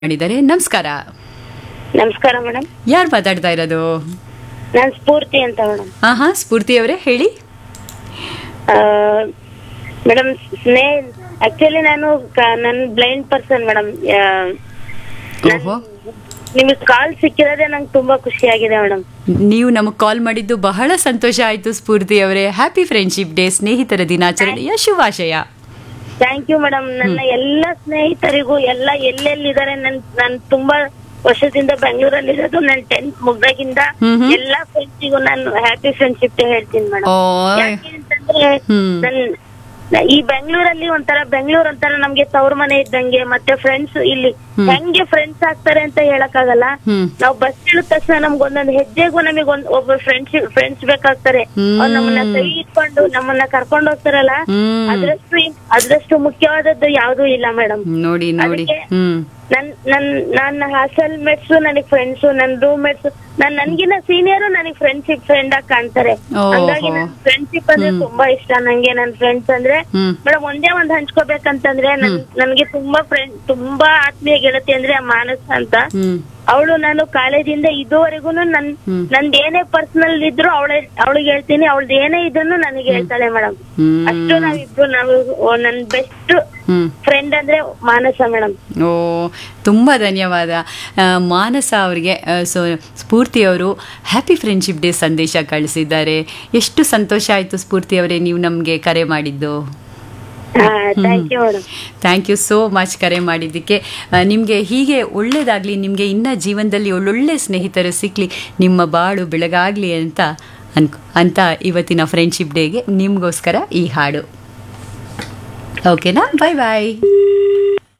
ಮಾಡಿದ್ದಾರೆ ನಮಸ್ಕಾರ ನಮಸ್ಕಾರ ಮೇಡಮ್ ಯಾರು ಮಾತಾಡ್ತಾ ಇರೋದು ನಾನ್ ಸ್ಫೂರ್ತಿ ಅಂತ ಮೇಡಮ್ ಹಾ ಹಾ ಸ್ಫೂರ್ತಿ ಅವರೇ ಹೇಳಿ ಮೇಡಮ್ ಸ್ನೇಹ್ ಆಕ್ಚುಲಿ ನಾನು ಕ- ನನ್ ಬ್ಲೈಂಡ್ ಪರ್ಸನ್ ಮೇಡಮ್ ಓಹೋ ನಿಮಗೆ ಕಾಲ್ ಸಿಕ್ಕಿರೋದೇ ನಂಗೆ ತುಂಬಾ ಖುಷಿ ಆಗಿದೆ ಮೇಡಮ್ ನೀವು ನಮಗೆ ಕಾಲ್ ಮಾಡಿದ್ದು ಬಹಳ ಸಂತೋಷ ಆಯ್ತು ಸ್ಫೂರ್ತಿ ಅವರೇ ಹ್ಯಾಪಿ ಫ್ರೆಂಡ್ಶಿಪ್ ಡೇ ಸ್ನೇಹಿತರ ದಿನಾಚರಣೆಯ ಶುಭಾಶಯ ಥ್ಯಾಂಕ್ ಯು ಮೇಡಮ್ ನನ್ನ ಎಲ್ಲ ಸ್ನೇಹಿತರಿಗೂ ಎಲ್ಲ ಎಲ್ಲೆಲ್ಲಿದ್ದಾರೆ ನನ್ ನಾನ್ ತುಂಬಾ ವರ್ಷದಿಂದ ಬೆಂಗಳೂರಲ್ಲಿ ಇರೋದು ನನ್ ಟೆಂತ್ ಮುಗ್ದಾಗಿಂದ ಹ್ಮ್ ಹ್ಮ್. ಎಲ್ಲಾ ಫ್ರೆಂಡ್ಸಿಗೂ ನಾನು ಹ್ಯಾಪಿ ಫ್ರೆಂಡ್ಶಿಪ್ ಡೇ ಹೇಳ್ತೀನಿ ಮೇಡಮ್ ಓ ಯಾಕೆ ಅಂತಂದ್ರೆ ಹ್ಮ್. ನನ್ ನ- ಈ ಬೆಂಗಳೂರಲ್ಲಿ ಒಂಥರ ಬೆಂಗಳೂರು ಒಂಥರ ನಮ್ಗೆ ತವ್ರ ಮನೆ ಇದ್ದಂಗೆ ಮತ್ತೆ ಫ್ರೆಂಡ್ಸ್ ಇಲ್ಲಿ ಹೆಂಗೆ ಫ್ರೆಂಡ್ಸ್ ಆಗ್ತಾರೆ ಅಂತ ಹೇಳಕ್ಕಾಗಲ್ಲ ಹ್ಮ್ ನಾವ್ ಬಸ್ ಇಳಿದ ತಕ್ಷಣ ನಮ್ಗೆ ಒಂದೊಂದು ಹೆಜ್ಜೆಗೂ ನಮಗೆ ಒಂದ್ ಒಬ್ಬ ಫ್ರೆಂಡ್ಶಿಪ್ ಫ್ರೆಂಡ್ಸ್ ಬೇಕಾಗ್ತಾರೆ ಹ್ಮ್. ಅವ್ರು ನಮ್ಮನ್ನ ಕೈ ಇಟ್ಕೊಂಡು ನಮ್ಮನ್ನ ಕರ್ಕೊಂಡು ಹೋಗ್ತಾರಲ್ಲ ಹ್ಮ್ ಅದ್ರಷ್ಟು ಅದ್ರಷ್ಟು ಮುಖ್ಯವಾದದ್ದು ಯಾವ್ದೂ ಇಲ್ಲ ಮೇಡಮ್ ನೋಡಿ ನೋಡಿ ಅದಕ್ಕೆ ಹ್ಮ್ ನನ್ ನನ್ ನನ್ನ ಹಾಸ್ಟೆಲ್ ಮೇಟ್ಸ್ ನನಗ್ ಫ್ರೆಂಡ್ಸ್ ನನ್ ರೂಮ್ ಮೇಟ್ಸ್ ನನ್ ನನ್ಗಿನ ಸೀನಿಯರ್ ನನಗ್ ಫ್ರೆಂಡ್ಶಿಪ್ ಫ್ರೆಂಡ್ ಆಗಿ ಕಾಣ್ತಾರೆ ಓಹೋ. ಹಂಗಾಗಿ ನನ್ ಫ್ರೆಂಡ್ಶಿಪ್ ಅಂದ್ರೆ ತುಂಬಾ ಇಷ್ಟ ನಂಗೆ ನನ್ ಫ್ರೆಂಡ್ಸ್ ಅಂದ್ರೆ ಹ್ಮ್ ಮೇಡಮ್ ಒಂದೇ ಒಂದ್ ಹಂಚ್ಕೋಬೇಕಂತಂದ್ರೆ ನನ್ ನನ್ಗೆ ತುಂಬಾ ಫ್ರೆಂಡ್ ತುಂಬಾ ಆತ್ಮೀಯ ಗೆಳತಿ ಅಂದ್ರೆ ಆ ಮಾನಸ ಅಂತ ಹ್ಮ್ ಅವಳು ನಾನು ಕಾಲೇಜಿಂದ ಇದುವರೆಗೂ ನನ್ ಹ್ಮ್. ನಂದ್ ಏನೇ ಪರ್ಸನಲ್ ಇದ್ರು ಅವಳ ಅವಳಿಗೆ ಹೇಳ್ತೀನಿ ಅವಳದ್ ಏನೇ ಇದ್ರು ನನಗೆ ಹೇಳ್ತಾಳೆ ಮೇಡಮ್ ಹ್ಮ್ ಅಷ್ಟು ನಾವಿಬ್ರು ನಾವು ಓ, ನನ್ ಬೆಸ್ಟ್ ಹ್ಮ್ ಫ್ರೆಂಡ್ ಅಂದ್ರೆ ಮಾನಸ ಮೇಡಮ್ ಓ ತುಂಬ ಧನ್ಯವಾದ ಆ, ಮಾನಸ ಅವರಿಗೆ ಸೊ ಸ್ಫೂರ್ತಿ ಅವರು ಹ್ಯಾಪಿ ಫ್ರೆಂಡ್ಶಿಪ್ ಡೇ ಸಂದೇಶ ಕಳಿಸಿದ್ದಾರೆ ಎಷ್ಟು ಸಂತೋಷ ಆಯಿತು ಸ್ಫೂರ್ತಿ ಅವರೇ ನೀವು ನಮಗೆ ಕರೆ ಮಾಡಿದ್ದು thank you madam thank you so much ಕರೆ ಮಾಡಿದ್ದಕ್ಕೆ ನಿಮಗೆ ಹೀಗೆ ಒಳ್ಳೆಯದಾಗಲಿ ನಿಮಗೆ ಇನ್ನ ಜೀವನದಲ್ಲಿ ಒಳ್ಳೊಳ್ಳೆ ಸ್ನೇಹಿತರು ಸಿಕ್ಕಲಿ ನಿಮ್ಮ ಬಾಳು ಬೆಳಗಾಗಲಿ ಅಂತ ಅನ್ಕೊ ಅಂತ ಇವತ್ತಿನ ಫ್ರೆಂಡ್ಶಿಪ್ ಡೇಗೆ ನಿಮಗೋಸ್ಕರ ಈ ಹಾಡು ಓಕೆನಾ ಬಾಯ್ ಬಾಯ್